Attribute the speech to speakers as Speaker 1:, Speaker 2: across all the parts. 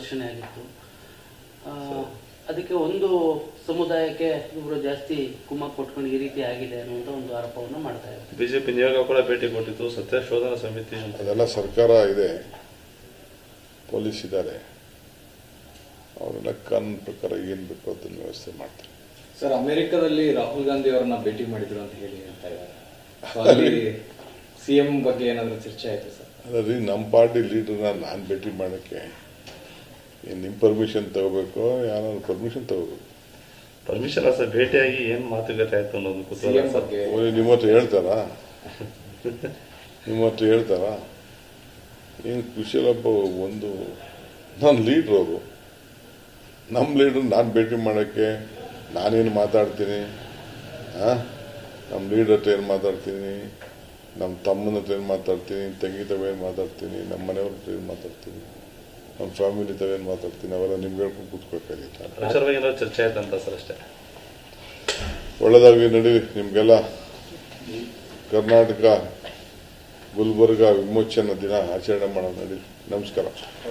Speaker 1: ಘರ್ಷಣೆ ಆಗಿತ್ತು ಆ, ಅದಕ್ಕೆ ಒಂದು ಸಮುದಾಯಕ್ಕೆ ಇವರು ಜಾಸ್ತಿ ಕುಮ್ಮಕ್ ಕೊಟ್ಕೊಂಡು ಈ ರೀತಿ ಆಗಿದೆ ಅನ್ನುವಂಥ ಒಂದು ಆರೋಪವನ್ನು ಮಾಡ್ತಾ ಇದ್ದಾರೆ
Speaker 2: ಬಿಜೆಪಿ ನಿಯೋಗ ಕೂಡ ಭೇಟಿ ಕೊಟ್ಟಿತ್ತು ಸತ್ಯ ಶೋಧನಾ ಸಮಿತಿ ಅಂತ
Speaker 3: ಅದೆಲ್ಲ ಸರ್ಕಾರ ಇದೆ ಪೊಲೀಸ್ ಇದ್ದಾರೆ ಅವರೆಲ್ಲ ಕಾನೂನು ಪ್ರಕಾರ ಏನು ಬೇಕೋ ಅದನ್ನು ವ್ಯವಸ್ಥೆ ಮಾಡ್ತಾರೆ
Speaker 4: ಸರ್ ಅಮೆರಿಕದಲ್ಲಿ ರಾಹುಲ್ ಗಾಂಧಿ ಅವರನ್ನ ಭೇಟಿ ಮಾಡಿದ್ರು ಅಂತ ಹೇಳಿ ಹೇಳ್ತಾ ಇದ್ದಾರೆ So ಅಲ್ಲಿ ಸಿಎಂ ಬಗ್ಗೆ ಏನಾದ್ರು ಚರ್ಚೆ ಆಯ್ತು ಸರ್
Speaker 3: ಅದ್ರಿ ನಮ್ಮ ಪಾರ್ಟಿ ಲೀಡರ್ನ ನಾನು ಭೇಟಿ ಮಾಡೋಕ್ಕೆ ಏನು ನಿಮ್ಮ ಪರ್ಮಿಷನ್ ತಗೋಬೇಕು ಯಾರು ಪರ್ಮಿಷನ್ ತಗೋಬೇಕು
Speaker 2: ಪರ್ಮಿಷನ್ ಸರ್ ಭೇಟಿಯಾಗಿ ಏನ್ ಮಾತುಕತೆ ಆಯ್ತು ಅನ್ನೋದು ಕುತೂಹಲ
Speaker 4: ಸಿಎಂ
Speaker 2: ಸರ್.
Speaker 4: ಬಗ್ಗೆ
Speaker 3: ಓ, ನಿಮ್ಮ ಹತ್ರ ಹೇಳ್ತಾರಾ ನಿಮ್ಮ ಹತ್ರ ಹೇಳ್ತಾರಾ ಏನು ಕುಶಲಪ್ಪ ಒಂದು ನಾನು ಲೀಡ್ರ್ ಅವರು ನಮ್ಮ ಲೀಡ್ರ್ ನಾನು ಭೇಟಿ ಮಾಡೋಕ್ಕೆ ನಾನೇನು ಮಾತಾಡ್ತೀನಿ ಆ? ನಮ್ಮ ಲೀಡರ್ ಹತ್ರ ಏನು ಮಾತಾಡ್ತೀನಿ ನಮ್ಮ ತಮ್ಮನ ಹತ್ರ ಏನು ಮಾತಾಡ್ತೀನಿ ತಂಗಿ ತವ ಏನು ಮಾತಾಡ್ತೀನಿ ನಮ್ಮ ಮನೆಯವ್ರ ಹತ್ರ ಏನು ಮಾತಾಡ್ತೀನಿ ನಮ್ಮ ಫ್ಯಾಮಿಲಿ ತವ ಏನು ಮಾತಾಡ್ತೀನಿ ಅವೆಲ್ಲ ನಿಮ್ಗೆ ಹೇಳ್ಕೊಂಡು ಕೂತ್ಬೇಕಾಗಿತ್ತು
Speaker 2: ವಿಚಾರವಾಗಿ ಏನಾದ್ರು ಚರ್ಚೆ ಆಯ್ತಂತ ಸರ್ ಅಷ್ಟೇ
Speaker 3: ಒಳ್ಳೆದಾಗಿ ನಡಿ ನಿಮಗೆಲ್ಲ ಕರ್ನಾಟಕ ಗುಲ್ಬರ್ಗ ವಿಮೋಚನಾ ದಿನ ಆಚರಣೆ ಮಾಡೋಣ ನಡಿ ನಮಸ್ಕಾರ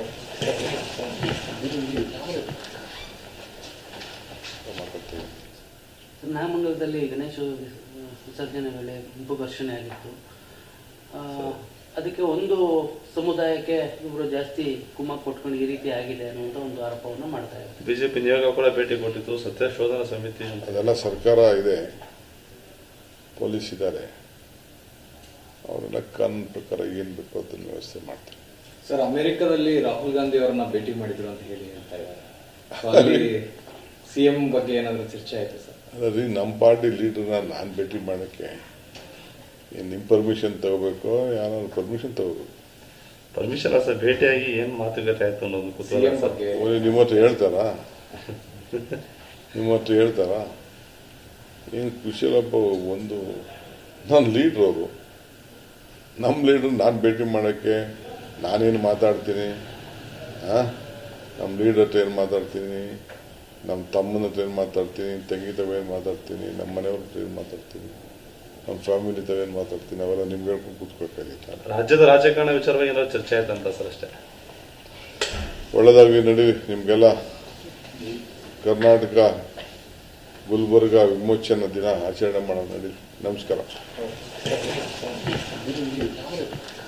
Speaker 3: ಮಾತಾಡ್ತೀನಿ.
Speaker 1: ನಾಮಂಗಲದಲ್ಲಿ ಗಣೇಶ ವಿಸರ್ಜನೆ ವೇಳೆ ಗುಂಪು ಘರ್ಷಣೆ ಆಗಿತ್ತು ಆ, ಅದಕ್ಕೆ ಒಂದು ಸಮುದಾಯಕ್ಕೆ ಇವರು ಜಾಸ್ತಿ ಕುಮ್ಮಕ್ ಕೊಟ್ಕೊಂಡು ಈ ರೀತಿ ಆಗಿದೆ ಅನ್ನುವಂಥ ಒಂದು ಆರೋಪವನ್ನು ಮಾಡ್ತಾ ಇದ್ದಾರೆ
Speaker 2: ಬಿಜೆಪಿ ನಿಯೋಗ ಕೂಡ ಭೇಟಿ ಕೊಟ್ಟಿತ್ತು ಸತ್ಯ ಶೋಧನಾ ಸಮಿತಿ ಅಂತ
Speaker 3: ಅದೆಲ್ಲ ಸರ್ಕಾರ ಇದೆ ಪೊಲೀಸ್ ಇದ್ದಾರೆ ಅವರೆಲ್ಲ ಕಾನೂನು ಪ್ರಕಾರ ಏನು ಬೇಕೋ ಅದನ್ನು ವ್ಯವಸ್ಥೆ ಮಾಡ್ತಾರೆ
Speaker 4: ಸರ್ ಅಮೆರಿಕದಲ್ಲಿ ರಾಹುಲ್ ಗಾಂಧಿ ಅವರನ್ನ ಭೇಟಿ ಮಾಡಿದ್ರು ಅಂತ ಹೇಳಿ ಹೇಳ್ತಾ ಇದ್ದಾರೆ So ಅಲ್ಲಿ ಸಿಎಂ ಬಗ್ಗೆ ಏನಾದ್ರು ಚರ್ಚೆ ಆಯ್ತು ಸರ್
Speaker 3: ಅದ್ರಿ ನಮ್ಮ ಪಾರ್ಟಿ ಲೀಡರ್ನ ನಾನು ಭೇಟಿ ಮಾಡೋಕ್ಕೆ ಏನು ನಿಮ್ಮ ಪರ್ಮಿಷನ್ ತಗೋಬೇಕು ಯಾರು ಪರ್ಮಿಷನ್ ತಗೋಬೇಕು
Speaker 2: ಪರ್ಮಿಷನ್ ಸರ್ ಭೇಟಿಯಾಗಿ ಏನ್ ಮಾತುಕತೆ ಆಯ್ತು ಅನ್ನೋದು ಕುತೂಹಲ
Speaker 4: ಸಿಎಂ
Speaker 2: ಸರ್.
Speaker 4: ಬಗ್ಗೆ
Speaker 3: ಓ, ನಿಮ್ಮ ಹತ್ರ ಹೇಳ್ತಾರಾ ನಿಮ್ಮ ಹತ್ರ ಹೇಳ್ತಾರಾ ಏನು ಕುಶಲಪ್ಪ ಒಂದು ನಾನು ಲೀಡ್ರ್ ಅವರು ನಮ್ಮ ಲೀಡ್ರ್ ನಾನು ಭೇಟಿ ಮಾಡೋಕ್ಕೆ ನಾನೇನು ಮಾತಾಡ್ತೀನಿ ಆ? ನಮ್ಮ ಲೀಡರ್ ಹತ್ರ ಏನು ಮಾತಾಡ್ತೀನಿ ನಮ್ಮ ತಮ್ಮನ ಹತ್ರ ಏನು ಮಾತಾಡ್ತೀನಿ ತಂಗಿ ತವ ಏನು ಮಾತಾಡ್ತೀನಿ ನಮ್ಮ ಮನೆಯವ್ರ ಹತ್ರ ಏನು ಮಾತಾಡ್ತೀನಿ ನಮ್ಮ ಫ್ಯಾಮಿಲಿ ತವ ಏನು ಮಾತಾಡ್ತೀನಿ ಅವೆಲ್ಲ ನಿಮ್ಗೆ ಹೇಳ್ಕೊಂಡು ಕೂತ್ಬೇಕಾಗಿತ್ತು
Speaker 2: ರಾಜ್ಯದ ರಾಜಕಾರಣ ವಿಚಾರವಾಗಿ ಏನಾದ್ರು ಚರ್ಚೆ ಆಯ್ತಂತ ಸರ್ ಅಷ್ಟೇ
Speaker 3: ಒಳ್ಳೆದಾಗಿ ನಡಿ ನಿಮಗೆಲ್ಲ ಕರ್ನಾಟಕ ಗುಲ್ಬರ್ಗ ವಿಮೋಚನಾ ದಿನ ಆಚರಣೆ ಮಾಡೋಣ ನಡಿ ನಮಸ್ಕಾರ